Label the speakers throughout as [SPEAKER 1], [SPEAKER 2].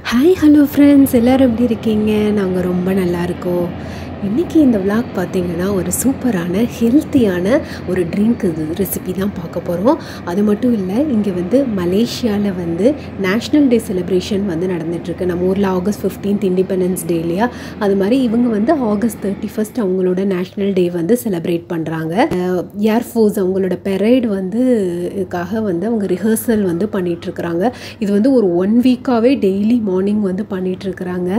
[SPEAKER 1] Hi hello friends எல்லோரும் எப்படி இருக்கீங்க நாங்கள் ரொம்ப நல்லா இருக்கோம் இன்றைக்கி இந்த விளாக் பார்த்தீங்கன்னா ஒரு சூப்பரான ஹெல்த்தியான ஒரு ட்ரிங்க் இது ரெசிபி தான் பார்க்க போகிறோம் அது மட்டும் இல்லை இங்கே வந்து மலேசியாவில் வந்து நேஷ்னல் டே செலிப்ரேஷன் வந்து நடந்துகிட்ருக்கு நம்ம ஊரில் ஆகஸ்ட் ஃபிஃப்டீன்த் இண்டிபெண்டன்ஸ் டே இல்லையா அது மாதிரி இவங்க வந்து ஆகஸ்ட் தேர்ட்டி ஃபஸ்ட் அவங்களோட நேஷ்னல் டே வந்து செலிப்ரேட் பண்ணுறாங்க ஏர்ஃபோர்ஸ் அவங்களோட பெரைடு வந்து இதுக்காக வந்து அவங்க ரிஹர்சல் வந்து பண்ணிகிட்ருக்குறாங்க இது வந்து ஒரு ஒன் வீக்காகவே டெய்லி மார்னிங் வந்து பண்ணிகிட்ருக்குறாங்க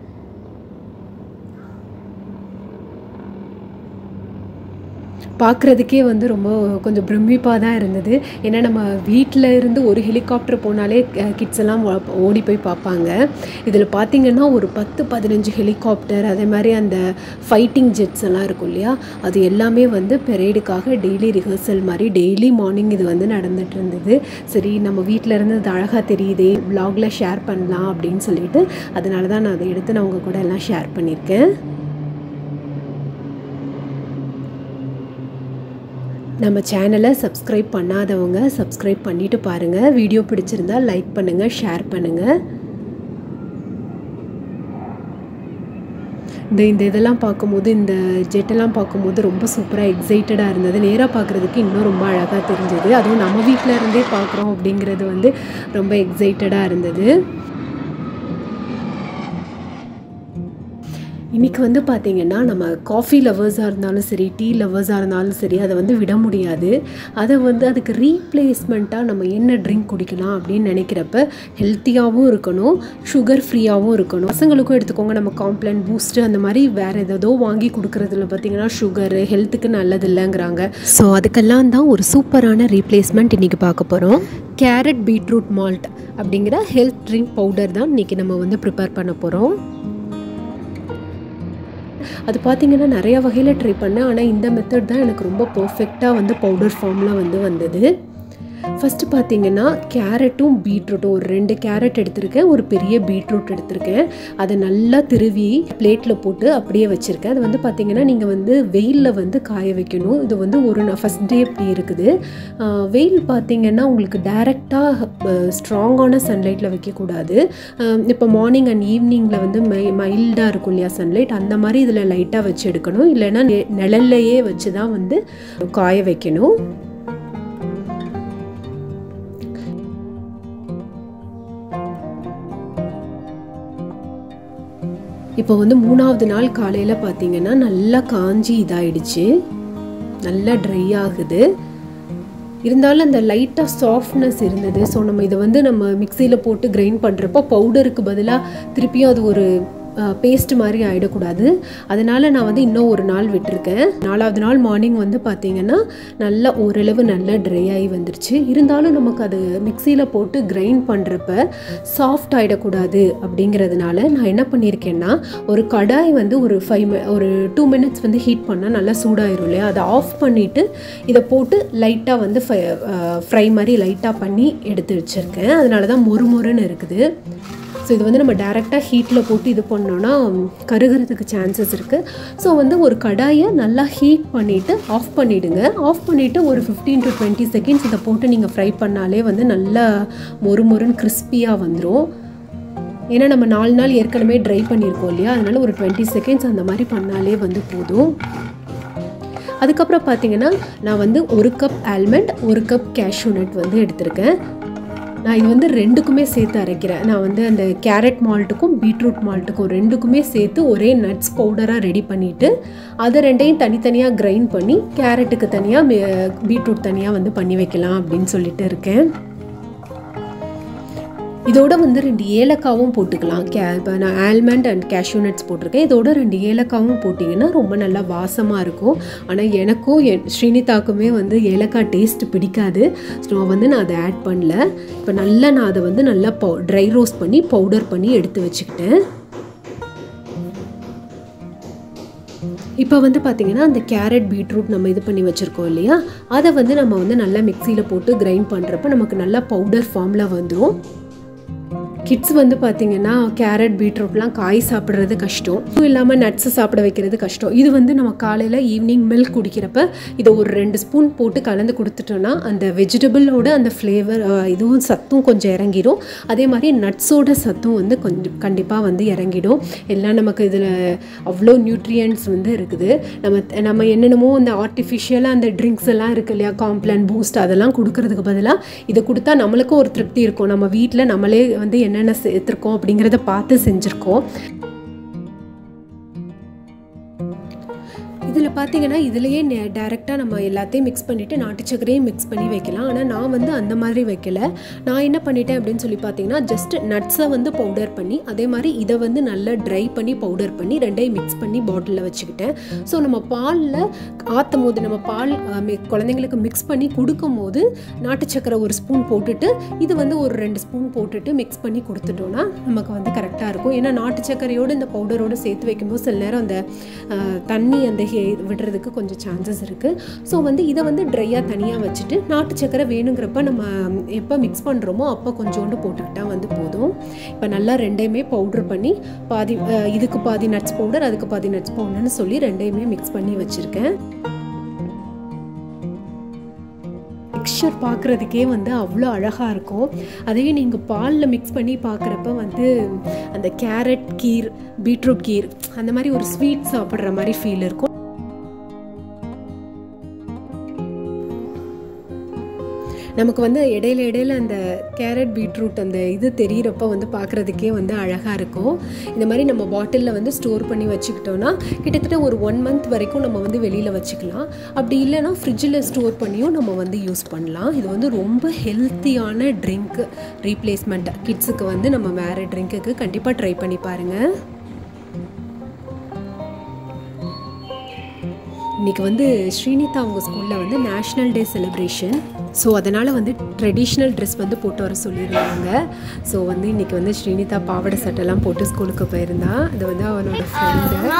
[SPEAKER 1] பார்க்குறதுக்கே வந்து ரொம்ப கொஞ்சம் பிரமிப்பாக தான் இருந்தது ஏன்னா நம்ம வீட்டில் இருந்து ஒரு ஹெலிகாப்டர் போனாலே கிட்ஸ் எல்லாம் ஓடி போய் பார்ப்பாங்க இதில் பார்த்திங்கன்னா ஒரு பத்து பதினஞ்சு ஹெலிகாப்டர் அதே மாதிரி அந்த ஃபைட்டிங் ஜெட்ஸ் எல்லாம் இருக்கும் இல்லையா அது எல்லாமே வந்து பெரேடுக்காக டெய்லி ரிஹர்சல் மாதிரி டெய்லி மார்னிங் இது வந்து நடந்துட்டு இருந்தது சரி நம்ம வீட்டில் இருந்து அது அழகாக தெரியுதே வ்ளாகில் ஷேர் பண்ணலாம் அப்படின்னு சொல்லிட்டு அதனால தான் நான் அதை எடுத்து நான் உங்கள் கூட எல்லாம் ஷேர் பண்ணியிருக்கேன் நம்ம சேனலை சப்ஸ்கிரைப் பண்ணாதவங்க சப்ஸ்கிரைப் பண்ணிவிட்டு பாருங்கள் வீடியோ பிடிச்சிருந்தா லைக் பண்ணுங்கள் ஷேர் பண்ணுங்கள் இந்த இந்த இதெல்லாம் பார்க்கும்போது இந்த ஜெட்டெல்லாம் பார்க்கும்போது ரொம்ப சூப்பராக எக்ஸைட்டடாக இருந்தது நேராக பார்க்குறதுக்கு இன்னும் ரொம்ப அழகாக தெரிஞ்சது அதுவும் நம்ம வீட்டில் இருந்தே பார்க்குறோம் அப்படிங்கிறது வந்து ரொம்ப எக்ஸைட்டடாக இருந்தது இன்றைக்கி வந்து பார்த்திங்கன்னா நம்ம காஃபி லவர்ஸாக இருந்தாலும் சரி டீ லவர்ஸாக இருந்தாலும் சரி அதை வந்து விட முடியாது அதை வந்து அதுக்கு ரீப்ளேஸ்மெண்ட்டாக நம்ம என்ன ட்ரிங்க் குடிக்கலாம் அப்படின்னு நினைக்கிறப்ப ஹெல்த்தியாகவும் இருக்கணும் சுகர் ஃப்ரீயாகவும் இருக்கணும் பசங்களுக்கும் எடுத்துக்கோங்க நம்ம காம்ப்ளான் பூஸ்ட்டு அந்த மாதிரி வேறு ஏதோ வாங்கி கொடுக்குறதுல பார்த்திங்கன்னா சுகரு ஹெல்த்துக்கு நல்லது இல்லைங்கிறாங்க ஸோ அதுக்கெல்லாம் தான் ஒரு சூப்பரான ரீப்ளேஸ்மெண்ட் இன்றைக்கி பார்க்க போகிறோம் கேரட் பீட்ரூட் மால்ட் அப்படிங்கிற ஹெல்த் ட்ரிங்க் பவுடர் தான் இன்றைக்கி நம்ம வந்து ப்ரிப்பேர் பண்ண போகிறோம் அது பார்த்திங்கன்னா நிறைய வகையில் ட்ரை பண்ணேன் ஆனால் இந்த மெத்தட் தான் எனக்கு ரொம்ப பர்ஃபெக்டாக வந்து பவுடர் ஃபார்மில் வந்து வந்தது ஃபஸ்ட்டு பார்த்தீங்கன்னா கேரட்டும் பீட்ரூட்டும் ஒரு ரெண்டு கேரட் எடுத்திருக்கேன் ஒரு பெரிய பீட்ரூட் எடுத்திருக்கேன் அதை நல்லா திருவி பிளேட்டில் போட்டு அப்படியே வச்சுருக்கேன் அது வந்து பார்த்திங்கன்னா நீங்கள் வந்து வெயிலில் வந்து காய வைக்கணும் இது வந்து ஒரு ஃபஸ்ட் டே இப்படி இருக்குது வெயில் பார்த்திங்கன்னா உங்களுக்கு டைரெக்டாக ஸ்ட்ராங்கான சன்லைட்டில் வைக்கக்கூடாது இப்போ மார்னிங் அண்ட் ஈவினிங்கில் வந்து மை மைல்டாக இருக்கும் இல்லையா சன்லைட் அந்த மாதிரி இதில் லைட்டாக வச்சு எடுக்கணும் இல்லைன்னா நிழல்லையே வச்சு தான் வந்து காய வைக்கணும் இப்போ வந்து மூணாவது நாள் காலையில் பார்த்தீங்கன்னா நல்லா காஞ்சி இதாயிடுச்சு நல்லா ட்ரை ஆகுது இருந்தாலும் அந்த லைட்டாக சாஃப்ட்னஸ் இருந்தது ஸோ நம்ம இதை வந்து நம்ம மிக்சியில் போட்டு கிரைண்ட் பண்ணுறப்போ பவுடருக்கு பதிலாக திருப்பியும் அது ஒரு பேஸ்ட் மாதிரி ஆகிடக்கூடாது அதனால் நான் வந்து இன்னும் ஒரு நாள் விட்டுருக்கேன் நாலாவது நாள் மார்னிங் வந்து பார்த்திங்கன்னா நல்லா ஓரளவு நல்லா ட்ரை ஆகி வந்துருச்சு இருந்தாலும் நமக்கு அது மிக்சியில் போட்டு கிரைண்ட் பண்ணுறப்ப சாஃப்ட் ஆகிடக்கூடாது அப்படிங்கிறதுனால நான் என்ன பண்ணியிருக்கேன்னா ஒரு கடாய் வந்து ஒரு ஃபைவ் ஒரு டூ மினிட்ஸ் வந்து ஹீட் பண்ணால் நல்லா சூடாயிரும் இல்லையா அதை ஆஃப் பண்ணிவிட்டு இதை போட்டு லைட்டாக வந்து ஃப்ரை மாதிரி லைட்டாக பண்ணி எடுத்து வச்சுருக்கேன் அதனால தான் மொறு மொறுன்னு இருக்குது ஸோ இது வந்து நம்ம டேரெக்டாக ஹீட்டில் போட்டு இது பண்ணோன்னா கருகிறதுக்கு சான்சஸ் இருக்குது ஸோ வந்து ஒரு கடாயை நல்லா ஹீட் பண்ணிவிட்டு ஆஃப் பண்ணிவிடுங்க ஆஃப் பண்ணிவிட்டு ஒரு ஃபிஃப்டீன் டு டுவெண்ட்டி செகண்ட்ஸ் இதை போட்டு நீங்கள் ஃப்ரை பண்ணாலே வந்து நல்லா மொறு மொறுன்னு கிறிஸ்பியாக வந்துடும் ஏன்னா நம்ம நாலு நாள் ஏற்கனவே ட்ரை பண்ணியிருக்கோம் இல்லையா அதனால் ஒரு டுவெண்ட்டி செகண்ட்ஸ் அந்த மாதிரி பண்ணாலே வந்து போதும் அதுக்கப்புறம் பார்த்தீங்கன்னா நான் வந்து ஒரு கப் ஆல்மண்ட் ஒரு கப் கேஷ்யூ நட் வந்து எடுத்திருக்கேன் நான் இது வந்து ரெண்டுக்குமே சேர்த்து அரைக்கிறேன் நான் வந்து அந்த கேரட் மால்ட்டுக்கும் பீட்ரூட் மால்ட்டுக்கும் ரெண்டுக்குமே சேர்த்து ஒரே நட்ஸ் பவுடராக ரெடி பண்ணிவிட்டு அதை ரெண்டையும் தனித்தனியாக கிரைண்ட் பண்ணி கேரட்டுக்கு தனியாக பீட்ரூட் தனியாக வந்து பண்ணி வைக்கலாம் அப்படின்னு சொல்லிட்டு இருக்கேன் இதோட வந்து ரெண்டு ஏலக்காவும் போட்டுக்கலாம் கே இப்போ நான் ஆல்மண்ட் அண்ட் கேஷ்யூ நட்ஸ் போட்டிருக்கேன் இதோட ரெண்டு ஏலக்காவும் போட்டிங்கன்னா ரொம்ப நல்லா வாசமாக இருக்கும் ஆனால் எனக்கும் என் ஸ்ரீனிதாக்குமே வந்து ஏலக்காய் டேஸ்ட் பிடிக்காது ஸோ வந்து நான் அதை ஆட் பண்ணல இப்போ நல்லா நான் அதை வந்து நல்லா பவு ட்ரை ரோஸ்ட் பண்ணி பவுடர் பண்ணி எடுத்து வச்சுக்கிட்டேன் இப்போ வந்து பார்த்திங்கன்னா அந்த கேரட் பீட்ரூட் நம்ம இது பண்ணி வச்சுருக்கோம் இல்லையா அதை வந்து நம்ம வந்து நல்லா மிக்சியில் போட்டு கிரைண்ட் பண்ணுறப்ப நமக்கு நல்லா பவுடர் ஃபார்மில் வந்துடும் கிட்ஸ் வந்து பார்த்திங்கன்னா கேரட் பீட்ரூட்லாம் காய் சாப்பிட்றது கஷ்டம் இதுவும் இல்லாமல் நட்ஸு சாப்பிட வைக்கிறது கஷ்டம் இது வந்து நம்ம காலையில் ஈவினிங் மில்க் குடிக்கிறப்ப இதை ஒரு ரெண்டு ஸ்பூன் போட்டு கலந்து கொடுத்துட்டோன்னா அந்த வெஜிடபிளோட அந்த ஃப்ளேவர் இதுவும் சத்தும் கொஞ்சம் இறங்கிடும் அதே மாதிரி நட்ஸோட சத்தும் வந்து கொஞ்சம் கண்டிப்பாக வந்து இறங்கிடும் எல்லாம் நமக்கு இதில் அவ்வளோ நியூட்ரியன்ஸ் வந்து இருக்குது நம்ம நம்ம என்னென்னமோ அந்த ஆர்டிஃபிஷியலாக அந்த ட்ரிங்க்ஸ் எல்லாம் இருக்கு இல்லையா காம்ப்ளான் பூஸ்ட் அதெல்லாம் கொடுக்கறதுக்கு பதிலாக இதை கொடுத்தா நம்மளுக்கும் ஒரு திருப்தி இருக்கும் நம்ம வீட்டில் நம்மளே வந்து என்னென்ன சேர்த்துருக்கோம் அப்படிங்கிறத பார்த்து செஞ்சுருக்கோம் இதில் பார்த்தீங்கன்னா இதுலேயே டேரெக்டாக நம்ம எல்லாத்தையும் மிக்ஸ் பண்ணிவிட்டு நாட்டு சக்கரையும் மிக்ஸ் பண்ணி வைக்கலாம் ஆனால் நான் வந்து அந்த மாதிரி வைக்கல நான் என்ன பண்ணிட்டேன் அப்படின்னு சொல்லி பார்த்தீங்கன்னா ஜஸ்ட் நட்ஸை வந்து பவுடர் பண்ணி அதே மாதிரி இதை வந்து நல்லா ட்ரை பண்ணி பவுடர் பண்ணி ரெண்டையும் மிக்ஸ் பண்ணி பாட்டிலில் வச்சுக்கிட்டேன் ஸோ நம்ம பாலில் ஆற்றும் போது நம்ம பால் குழந்தைங்களுக்கு மிக்ஸ் பண்ணி கொடுக்கும் போது நாட்டு சக்கரை ஒரு ஸ்பூன் போட்டுட்டு இது வந்து ஒரு ரெண்டு ஸ்பூன் போட்டுட்டு மிக்ஸ் பண்ணி கொடுத்துட்டோன்னா நமக்கு வந்து கரெக்டாக இருக்கும் ஏன்னா நாட்டு சக்கரையோடு இந்த பவுடரோடு சேர்த்து வைக்கும்போது சில நேரம் அந்த தண்ணி அந்த விடுறதுக்கு கொஞ்சம் சான்சஸ் இருக்குது ஸோ வந்து இதை வந்து ட்ரையாக தனியாக வச்சுட்டு நாட்டு சக்கரை வேணுங்கிறப்ப நம்ம எப்போ மிக்ஸ் பண்ணுறோமோ அப்போ கொஞ்சோண்டு போட்டுக்கிட்டால் வந்து போதும் இப்போ நல்லா ரெண்டையுமே பவுட்ரு பண்ணி பாதி இதுக்கு பாதி நட்ஸ் பவுடர் அதுக்கு பாதி நட்ஸ் பவுடர்னு சொல்லி ரெண்டையுமே மிக்ஸ் பண்ணி வச்சுருக்கேன் டெக்ஸ்சர் பார்க்குறதுக்கே வந்து அவ்வளோ அழகாக இருக்கும் அதையே நீங்கள் பாலில் மிக்ஸ் பண்ணி பார்க்குறப்ப வந்து அந்த கேரட் கீர் பீட்ரூட் கீர் அந்த மாதிரி ஒரு ஸ்வீட் சாப்பிட்ற மாதிரி ஃபீல் இருக்கும் நமக்கு வந்து இடையில இடையில அந்த கேரட் பீட்ரூட் அந்த இது தெரியிறப்ப வந்து பார்க்குறதுக்கே வந்து அழகாக இருக்கும் இந்த மாதிரி நம்ம பாட்டிலில் வந்து ஸ்டோர் பண்ணி வச்சுக்கிட்டோன்னா கிட்டத்தட்ட ஒரு ஒன் மந்த் வரைக்கும் நம்ம வந்து வெளியில் வச்சுக்கலாம் அப்படி இல்லைன்னா ஃப்ரிட்ஜில் ஸ்டோர் பண்ணியும் நம்ம வந்து யூஸ் பண்ணலாம் இது வந்து ரொம்ப ஹெல்த்தியான ட்ரிங்க் ரீப்ளேஸ்மெண்ட் கிட்ஸுக்கு வந்து நம்ம வேறு ட்ரிங்க்குக்கு கண்டிப்பாக ட்ரை பண்ணி பாருங்கள் இன்றைக்கி வந்து ஸ்ரீனிதா அவங்க ஸ்கூலில் வந்து நேஷ்னல் டே செலிப்ரேஷன் ஸோ அதனால் வந்து ட்ரெடிஷ்னல் ட்ரெஸ் வந்து போட்டு வர சொல்லியிருந்தாங்க ஸோ வந்து இன்றைக்கி வந்து ஸ்ரீனிதா பாவாடை சட்டைலாம் போட்டு ஸ்கூலுக்கு போயிருந்தா அது வந்து அவளோட ஃப்ரெண்டு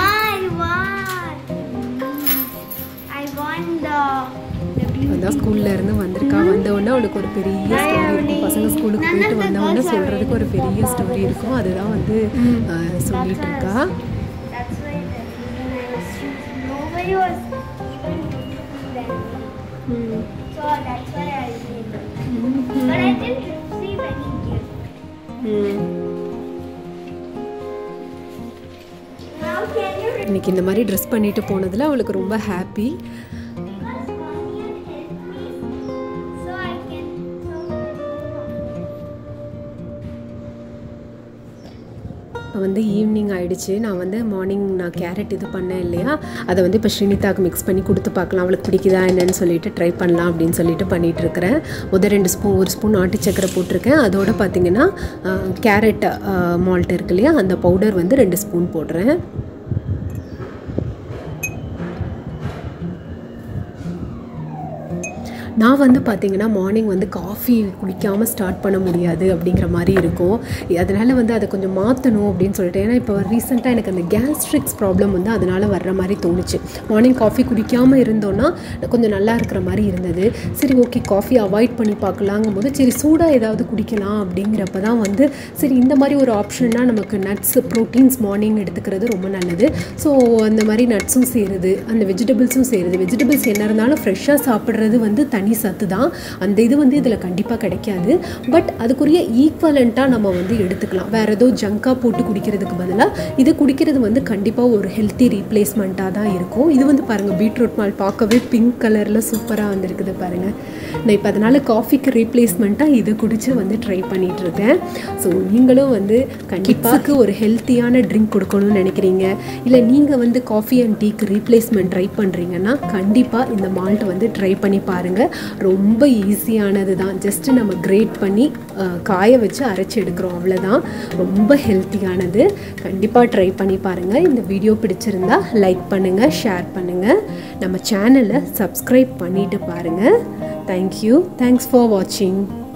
[SPEAKER 1] அதான் ஸ்கூல்ல இருந்து வந்திருக்கா வந்தவுடனே அவளுக்கு ஒரு பெரிய ஸ்டோரி இருக்கும் பசங்க ஸ்கூலுக்கு போயிட்டு வந்தவுடனே சொல்கிறதுக்கு ஒரு பெரிய ஸ்டோரி இருக்கும் அதுதான் வந்து சொல்லிட்டு இருக்கா
[SPEAKER 2] nobody was even noticing them. Mm. So that's why I did. Mm-hmm. But I didn't receive any gift. Mm. Now can you
[SPEAKER 1] இன்னைக்கு இந்த மாதிரி ட்ரெஸ் பண்ணிட்டு போனதில் அவளுக்கு ரொம்ப ஹாப்பி இப்போ வந்து ஈவினிங் ஆகிடுச்சு நான் வந்து மார்னிங் நான் கேரட் இது பண்ணேன் இல்லையா அதை வந்து இப்போ ஸ்ரீனிதாவுக்கு மிக்ஸ் பண்ணி கொடுத்து பார்க்கலாம் அவளுக்கு பிடிக்குதா என்னன்னு சொல்லிட்டு ட்ரை பண்ணலாம் அப்படின்னு சொல்லிட்டு பண்ணிகிட்டு இருக்கிறேன் முதல் ரெண்டு ஸ்பூன் ஒரு ஸ்பூன் நாட்டு சக்கரை போட்டிருக்கேன் அதோட பார்த்தீங்கன்னா கேரட் மால்ட் இருக்கு இல்லையா அந்த பவுடர் வந்து ரெண்டு ஸ்பூன் போடுறேன் நான் வந்து பார்த்திங்கன்னா மார்னிங் வந்து காஃபி குடிக்காமல் ஸ்டார்ட் பண்ண முடியாது அப்படிங்கிற மாதிரி இருக்கும் அதனால் வந்து அதை கொஞ்சம் மாற்றணும் அப்படின்னு சொல்லிட்டு ஏன்னா இப்போ ரீசெண்டாக எனக்கு அந்த கேஸ்ட்ரிக்ஸ் ப்ராப்ளம் வந்து அதனால் வர்ற மாதிரி தோணுச்சு மார்னிங் காஃபி குடிக்காமல் இருந்தோன்னா கொஞ்சம் நல்லா இருக்கிற மாதிரி இருந்தது சரி ஓகே காஃபி அவாய்ட் பண்ணி பார்க்கலாங்கும் போது சரி சூடாக ஏதாவது குடிக்கலாம் அப்படிங்கிறப்ப தான் வந்து சரி இந்த மாதிரி ஒரு ஆப்ஷன்னா நமக்கு நட்ஸ் ப்ரோட்டீன்ஸ் மார்னிங் எடுத்துக்கிறது ரொம்ப நல்லது ஸோ அந்த மாதிரி நட்ஸும் சேருது அந்த வெஜிடபிள்ஸும் சேருது வெஜிடபிள்ஸ் என்ன இருந்தாலும் ஃப்ரெஷ்ஷாக சாப்பிட்றது வந்து தனி சத்து தான் அந்த இது வந்து இதில் கண்டிப்பாக கிடைக்காது பட் அதுக்குரிய ஈக்குவலண்ட்டாக நம்ம வந்து எடுத்துக்கலாம் வேறு ஏதோ ஜங்காக போட்டு குடிக்கிறதுக்கு பதிலாக இது குடிக்கிறது வந்து கண்டிப்பாக ஒரு ஹெல்த்தி ரீப்ளேஸ்மெண்ட்டாக தான் இருக்கும் இது வந்து பாருங்கள் பீட்ரூட் மால் பார்க்கவே பிங்க் கலரில் சூப்பராக வந்துருக்குது பாருங்கள் நான் இப்போ அதனால் காஃபிக்கு ரீப்ளேஸ்மெண்ட்டாக இதை குடித்து வந்து ட்ரை பண்ணிகிட்ருக்கேன் ஸோ நீங்களும் வந்து கண்டிப்பாக ஒரு ஹெல்த்தியான ட்ரிங்க் கொடுக்கணும்னு நினைக்கிறீங்க இல்லை நீங்கள் வந்து காஃபி அண்ட் டீக்கு ரீப்ளேஸ்மெண்ட் ட்ரை பண்ணுறீங்கன்னா கண்டிப்பாக இந்த மால்ட் வந்து ட்ரை பண்ணி பாருங்கள் ரொம்ப ஈஸியானது தான் ஜஸ்ட்டு நம்ம கிரேட் பண்ணி காய வச்சு அரைச்சி எடுக்கிறோம் அவ்வளோதான் ரொம்ப ஹெல்த்தியானது கண்டிப்பாக ட்ரை பண்ணி பாருங்கள் இந்த வீடியோ பிடிச்சிருந்தா லைக் பண்ணுங்கள் ஷேர் பண்ணுங்கள் நம்ம சேனலை சப்ஸ்கிரைப் பண்ணிவிட்டு பாருங்கள் தேங்க்யூ தேங்க்ஸ் ஃபார் வாட்சிங்